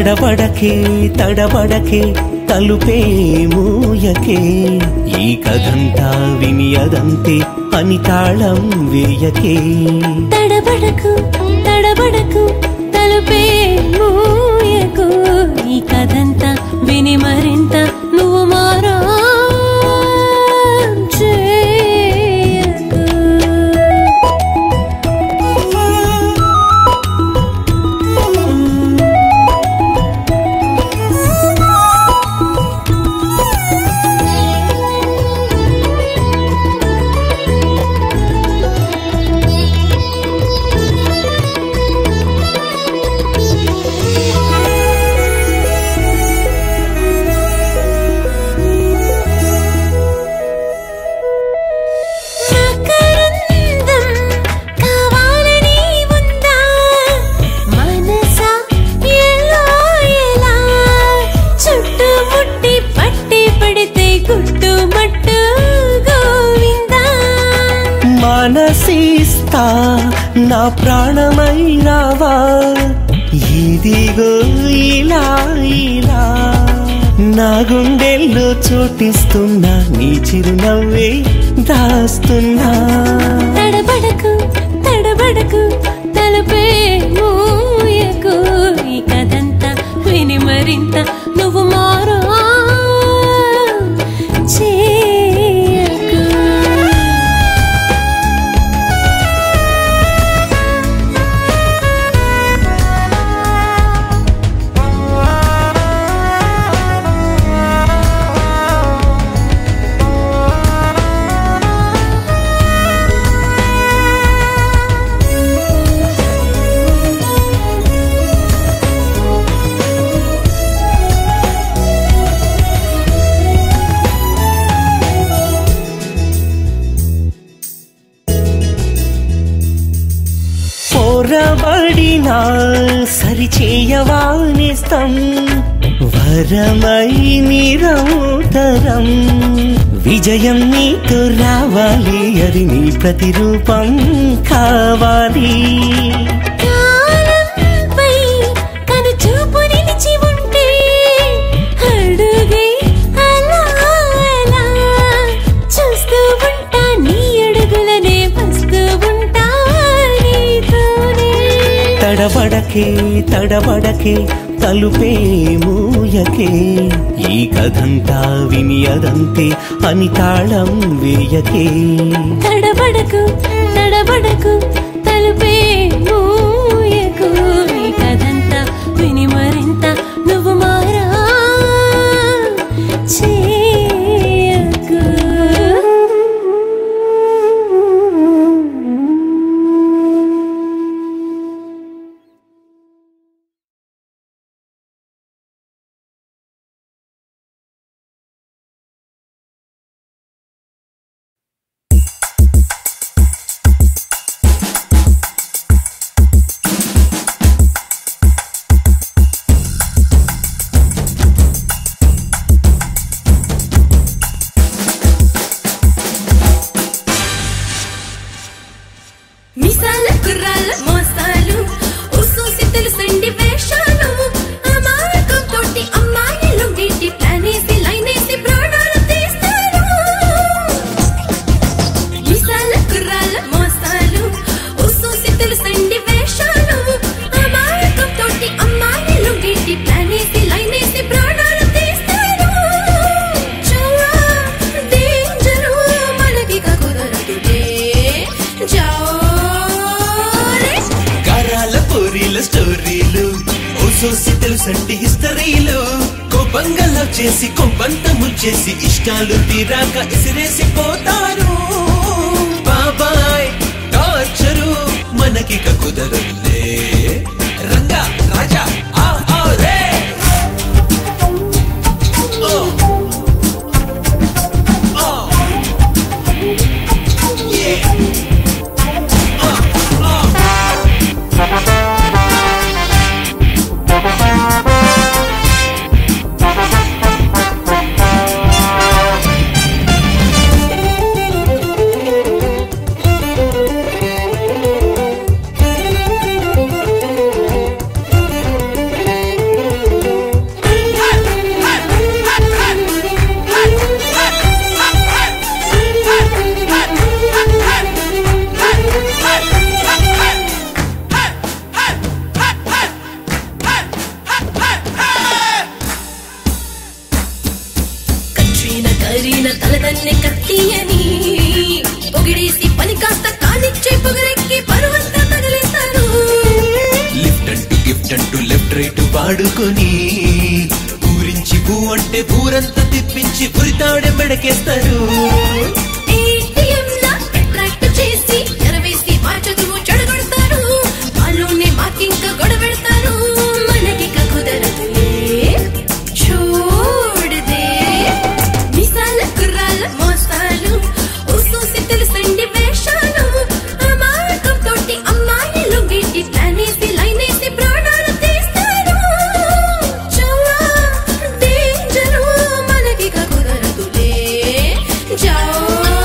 తడబడకే తడబడకే తలుపే మూయకే ఈ కథంతా విని అదంతే అని తాళం వేయకే తడబడకు తడబడకు తలుపే మూయకు ఈ కథంతా విని మరింత నువ్వు మారా చేయకు మకరందం కావాలని ఉందా మనసా ఎలా ఎలా చుట్టుముట్టి పట్టి పడితే గుట్టుమట్టు గోవిందా మనసిస్తా నా ప్రాణమై రావా ఇదిగో ఇలా ఇలా నా గుండెల్లో చోటిస్తున్నా నీ చిరునవ్వే దాస్తున్నా తడబడకు తడబడకు తలపే మూయకు ఈ కథంతా విని మరింత నువ్వు మారా చేయకు పోరబడినా సరిచేయవానిస్తం వరమై నిరంతరం విజయం నీకు రావాలి అది నీ ప్రతిరూపం కావాలి కాలంపై కను చూపు నిలిచి ఉంటే అడుగే అలా అలా చూస్తూ ఉంటా నీ అడుగులనే వస్తూ ఉంటా నీతోనే తడబడకే తడబడకే తలుపే మూయకే ఈ కథంతా విని అదంతే అని తాళం వేయకే తడబడకు తడబడకు తలుపే మూయకు ఈ కథంతా విని మరింత నువ్వు మారా చేయకు మిసాల కుర్రాల మోసాలు ఉసూసి తెలుసండి వేషాలు అమాయకం తోటి అమ్మాయిలు వీటి ప్లానేసి లైనేసి ప్రాణాలు తీస్తారు మిసాల కుర్రాల మోసాలు ఉసూసి తెలుసండి వేషాలు అమాయకం తోటి అమ్మాయిలు వీటి ప్లానేసి లైనేసి ప్రాణాలు తీస్తారు చాలా డేంజరు మనకి కుదరదులే జారే గారాల పూరీల స్టోరీలు ఓసోసి తెలుసండి హిస్టరీలు కోపంగా లవ్ చేసి కొంపంత ముంచేసి ఇష్టాలు తీరాక ఇసిరేసి పోతారు బాబాయ్ టార్చరు మనకిక కుదరదులే రంగా రాజా ఆ ఆ రే ఓ ఓ Yeah. వచ్చిన తలదన్నే కత్తి అని పొగిడేసి పని కాస్త కానిచ్చే పొగరెక్కి పరువంతా తగిలేస్తారు లిఫ్ట్ అంటూ గిఫ్ట్ అంటూ లెఫ్ట్ రైట్ వాడుకొని ఊరించి భూ అంటే ఊరంతా తిప్పించి పురితాడే మెడకేస్తారు ATM లా attract చేసి ఎరవేసి మా చదువు చెడగొడతారు వాళ్ళలోనే మాకింక గొడవెడతారు మనకిక కుదరదులే చూడదే మిసాల కుర్రాల మోసాలు ఉసూసి తెలుసండి వేషాలు అమాయకం తోటి అమ్మాయిలు గిట్టి ప్లానేసి లైనేసి ప్రాణాలు తీస్తారు చాలా డేంజరు మనకిక కుదరదులే జారే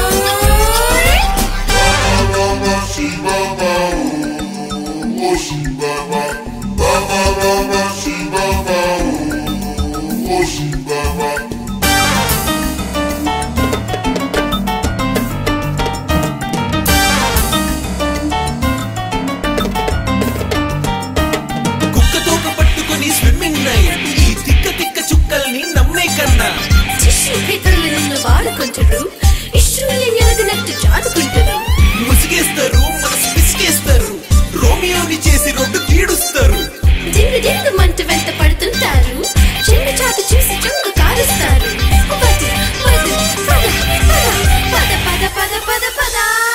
కుక్క తోక పట్టుకొని స్విమ్మింగ్ నైట్ ఈ తిక్క తిక్క చుక్కల్ని నమ్మే కన్నా టిష్యూ పేపర్లు నిన్ను వాడుకుంటారు ఇష్యూని ఎరగనట్టు చాదుకుంటారు ముసిగేస్తారు మనసు పిసిగేస్తారు రోమియోని చేసి రెండు కీడుస్తారు డింగు డింగు మంట వెంట పడుతుంటారు చిన్న చాటు చూసి చొంగు కారుస్తారు పద పద పద పద పద పద పద పద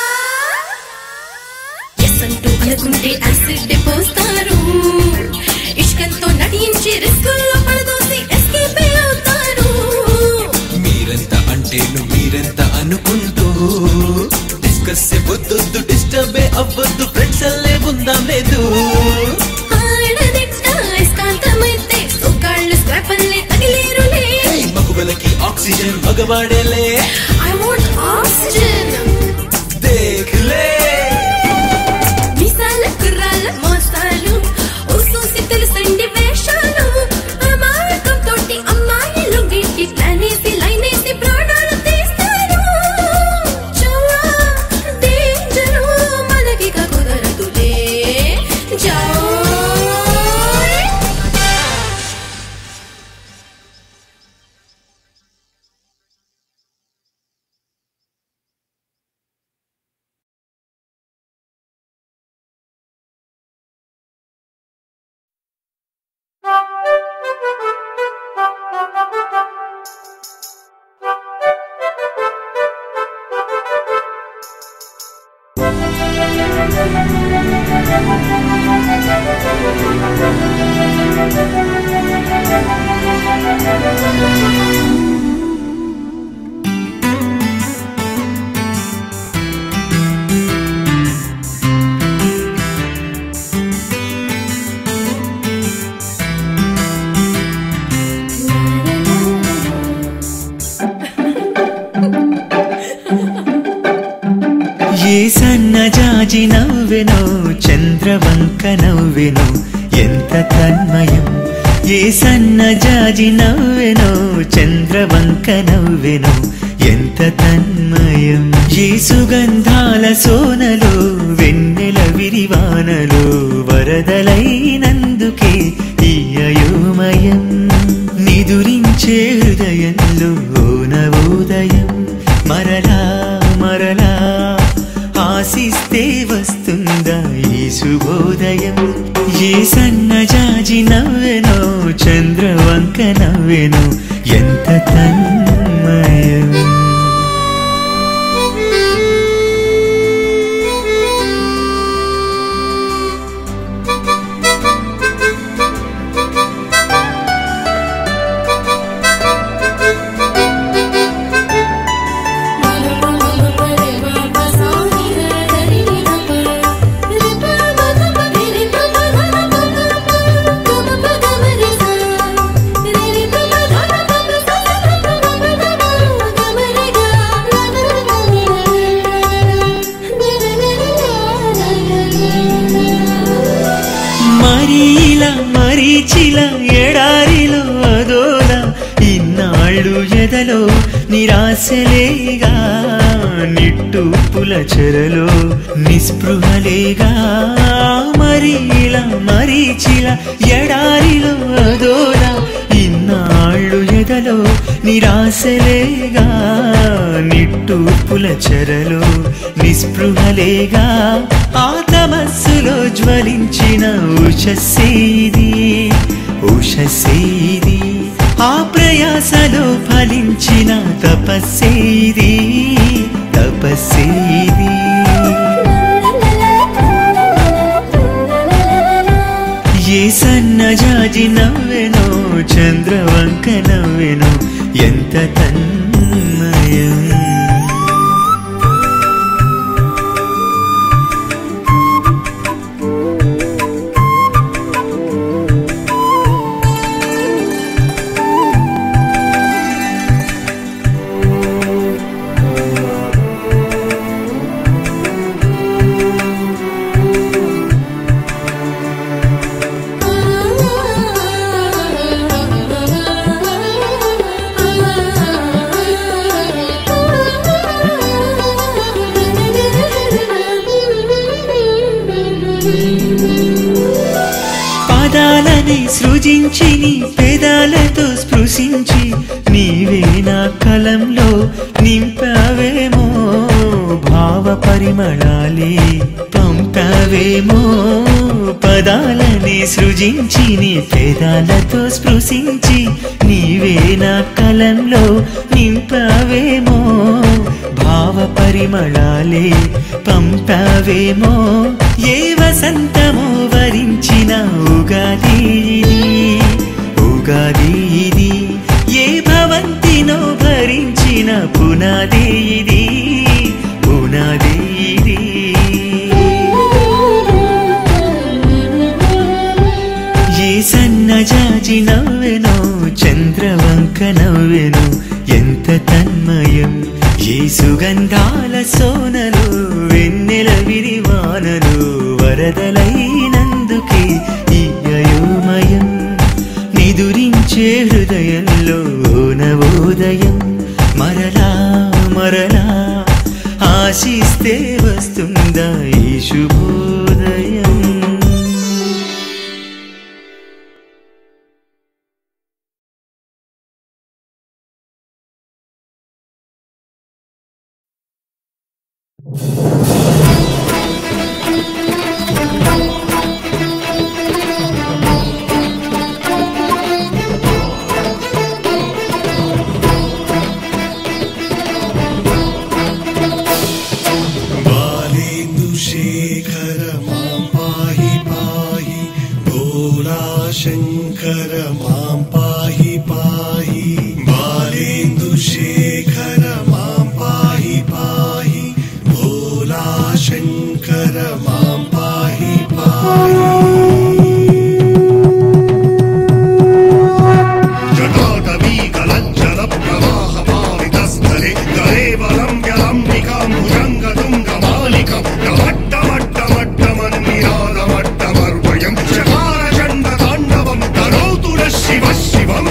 ఎస్ అంటూ అనుకుంటే యాసిడ్ పోస్తారు ఇష్కంతో నటించి రిస్కుల్లో పడదోసి ఎస్కేప్ అవుతారు మీరెంత అంటేను మీరెంత అనుకుంటూ డిస్కస్ వద్దొద్దు డిస్టర్బ్ అవ్వద్దు ఫ్రెండ్స్ అల్లే ఉందాం లేదు ఆడదిట్ట ఇష్కాంతమైతే సోకాళ్ళు స్క్రాపల్లే తగిలేరులే మగువలకి ఆక్సిజన్ మగవాడేలే I want oxygen. దేఖ్లే మిసాల కుర్రాల మోసాలు ఉసూసి తెలుసండి వేషాలు అమాయకం తోటి అమ్మాయిలు గిట్టి ప్లానేసి లైనేసి ప్రాణాలు తీస్తారు చాలా డేంజరు మనకిక కుదరదులే జారే ఏ సన్నజాజి నవ్వెనో చంద్రవంక నవ్వెనో ఎంత తన్మయం ఏ సన్నజాజి నవ్వెనో చంద్రవంక నవ్వెనో ఎంత తన్మయం ఏ సుగంధాల సోనలో వెన్నెల విరివానలో వరదలైనందుకే ఈ అయోమయం నిదురించే హృదయంలో ఓ నవోదయం మరలా మరలా ఆశిస్తే వస్తుందా ఈ శుభోదయం ఏ సన్నజాజి నవ్వెనో చంద్రవంక నవ్వెనో ఎంత తన్మయం మరీలా మరీచిల ఎడారిలో అదోల ఇన్నాళ్ళు ఎదలో నిరాశలేగా నిట్టుప్పుల చెరలో నిస్పృహలేగా మరీలా మరీచిల ఎడారిలో అదోల ఇన్నాళ్ళు ఎదలో నిరాశలేగా నిట్టూర్పుల చెరలో నిస్పృహలేగా ఆ తమస్సులో జ్వలించిన ఉషస్సేది ఉషస్సేది ఆ ప్రయాసలో ఫలించిన తపస్సేది తపస్సేది ఏ సన్నజాజి నవ్వెనో చంద్రవంక నవ్వెనో ఎంత తన్మయం పాదాలని సృజించి నీ పేదాలతో స్పృశించి నీవే నా కలంలో నింపావేమో భావ పరిమళాలే పంపావేమో పదాలని సృజించి నీ పేదాలతో స్పృశించి నీవే నా కలంలో నింపావేమో భావ పరిమళాలే పంపావేమో ఏ వసంతమో వరించిన ఉగాది ఇది, ఉగాది ఇది ఏ భవంతినో భరించిన పునాది ఇది పునాది ఇది ఏ సన్నజాజి నవ్వెనో చంద్రవంక నవ్వెను ఎంత తన్మయం ఏ సుగంధాల సోనలు వెన్నెల విరివానలు వరదలైనందుకే ఈ అయోమయం నిదురించే హృదయంలో నవోదయం మరలా మరలా ఆశిస్తే వస్తుందా ఈ శుభోదయం బాలేందుశేఖర మాం పాహి పాహి భోలా శంకర మాం పాహి పాహి బాలేందుశేఖర మాం పాహి పాహి భోలా శంకర మాం పాహి పాహి జటాటవీ కలంచల ప్రవాహ పావితస్థలే గరేవలం వ్యలంబికాం భుజంగతుంగ మాలికం నమట్టమట్టమట్టమన్నిరాలమట్టమర్వయం చకార చండ తాండవం కరోతు న శివ శివం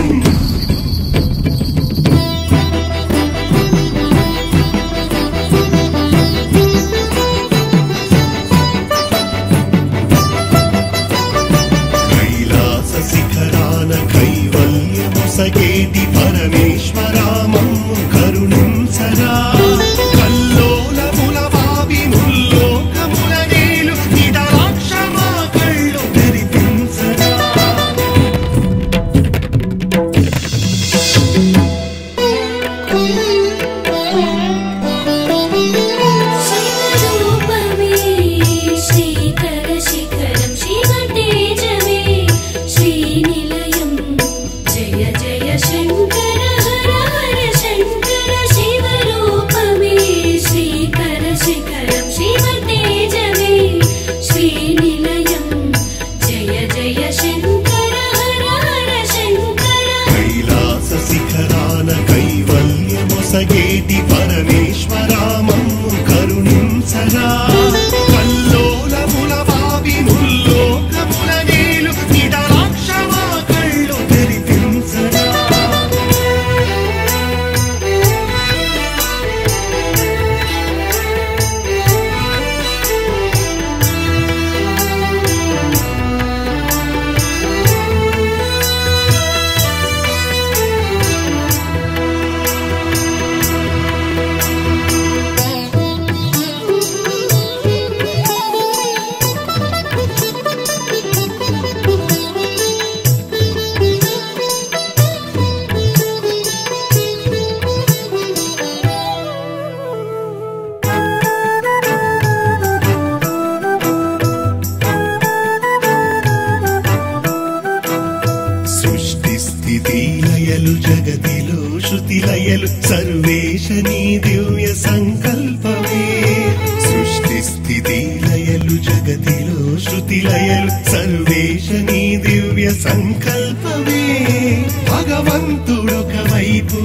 లయలు జగతిలో శృతి లయలు సర్వేశ నీ దివ్య సంకల్పమే సృష్టి స్థితి లయలు జగతిలో శృతి లయలు సర్వేశ నీ దివ్య సంకల్పమే భగవంతుడొక వైపు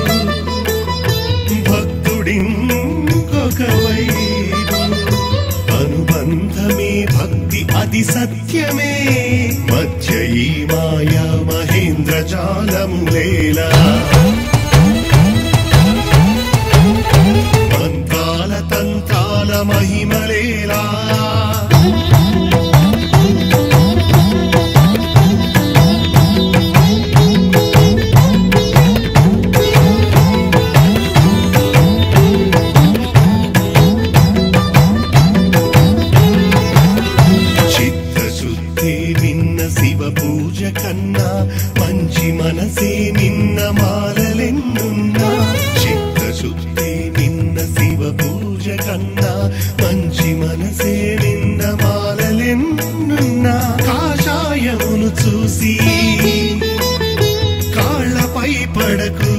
భక్తుడింకొక వైపు అనుబంధమే భక్తి అది సత్యమే మధ్య ఈ మాయా మహేంద్ర జాలములేలా మంత్రాల తంత్రాల మహిమలేలా చిత్తశుద్ధి నిన్న శివ పూజ కన్నా మంచి మనసే నిన్న మాలలెన్నున్నా చిత్తశుద్ధి నిన్న శివ పూజ కన్నా మంచి మనసే నిన్న మాలలెన్నున్నా కాషాయమును చూసి కాళ్ళపై పడకు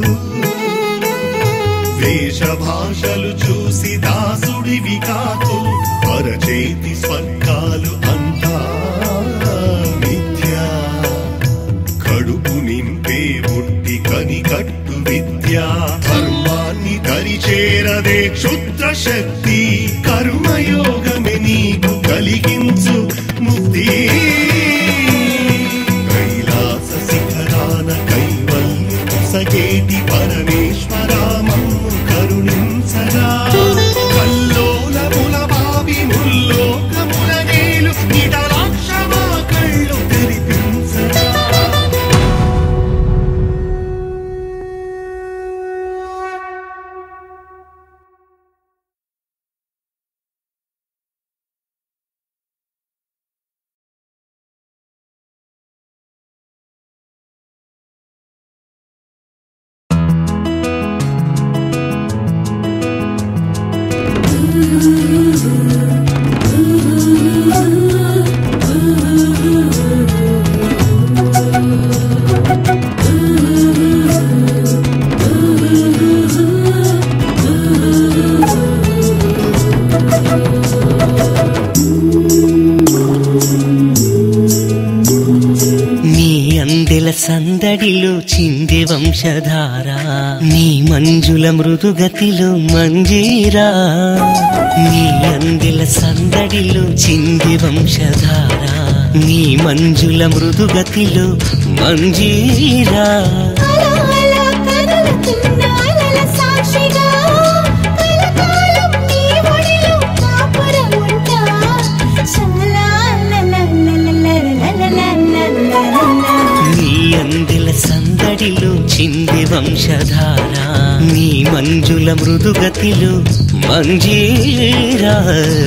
వేష భాషలు చూసి దాసుడివి కాకు పరచేతి స్వర్గాలు అంతా మిథ్యా కడుపు నింపే బుట్టి కని కట్టు విద్య కర్మాన్ని దరిచేరదే క్షుద్ర శక్తి కర్మయోగమే నీకు కలిగించు ముక్తి కైలాస శిఖరాన కైవల్యం సగేటి పరమేశ్వరామము కరుణించరా కల్లోలముల బావి ముల్లోకముల నేలు నిడలాక్షమా కళ్ళు తెరిపించరా నీ అందెల సందడిలో చింది వంశధార నీ మంజుల మృదుగతిలో మంజీరా నీ అందెల సందడిలో చింది వంశధార నీ మంజుల మృదుగతిలో మంజీరా అలా అలా కదులుతున్న అలల సాక్షిగా కలకాలం నీ ఒడిలో కాపురం ఉంటా. చాలా లలలలలలలలలలలలలల. నీ అందెల సందడిలో చింది వంశధార నీ మంజుల మృదుగతిలో మంజీరా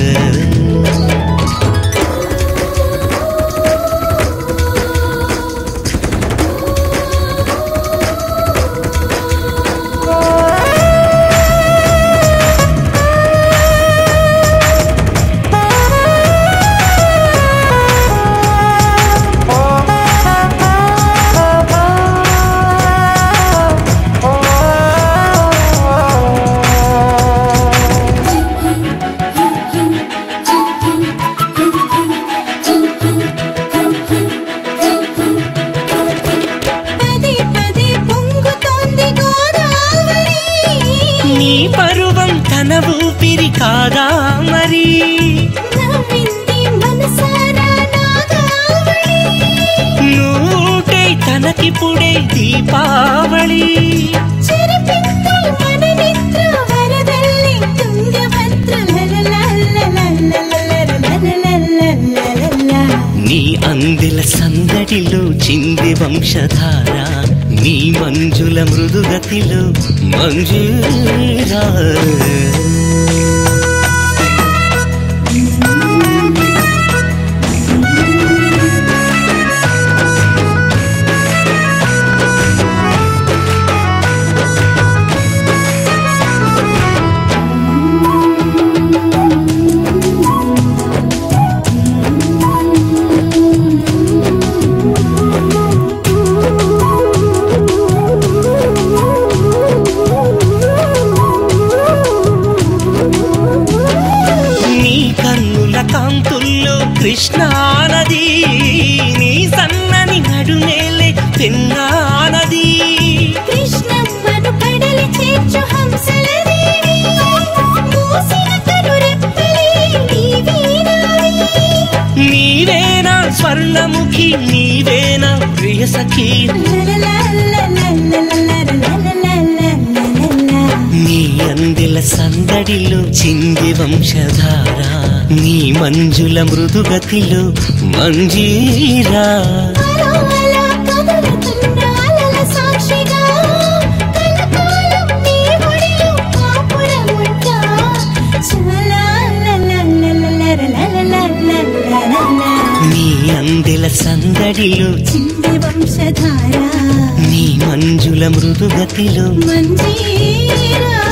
పదే పదే పొంగుతోంది గోదావరి నీ పరువం తన ఊపిరి కాదా మరి నవ్వింది మనసారా నాగావళి నూటై తనకిపుడే దీపావళి చెరిపిత్తు మన నిద్ర వరదల్లి తుంగభద్ర లలలలలలలలలలలలలలలల. నీ అందెల సందడిలో చింది వంశధార నీ మంజుల మృదుగతిలో మంజూరా స్వర్ణముఖి నీవేనా ప్రియ సఖీ నీ అందిల సందడిలో చింది వంశధార నీ మంజుల మృదుగతిలో మంజీరా నీ అందిల సందడిలో చింది వంశధార నీ మంజుల మృదుగతిలో మంజీరా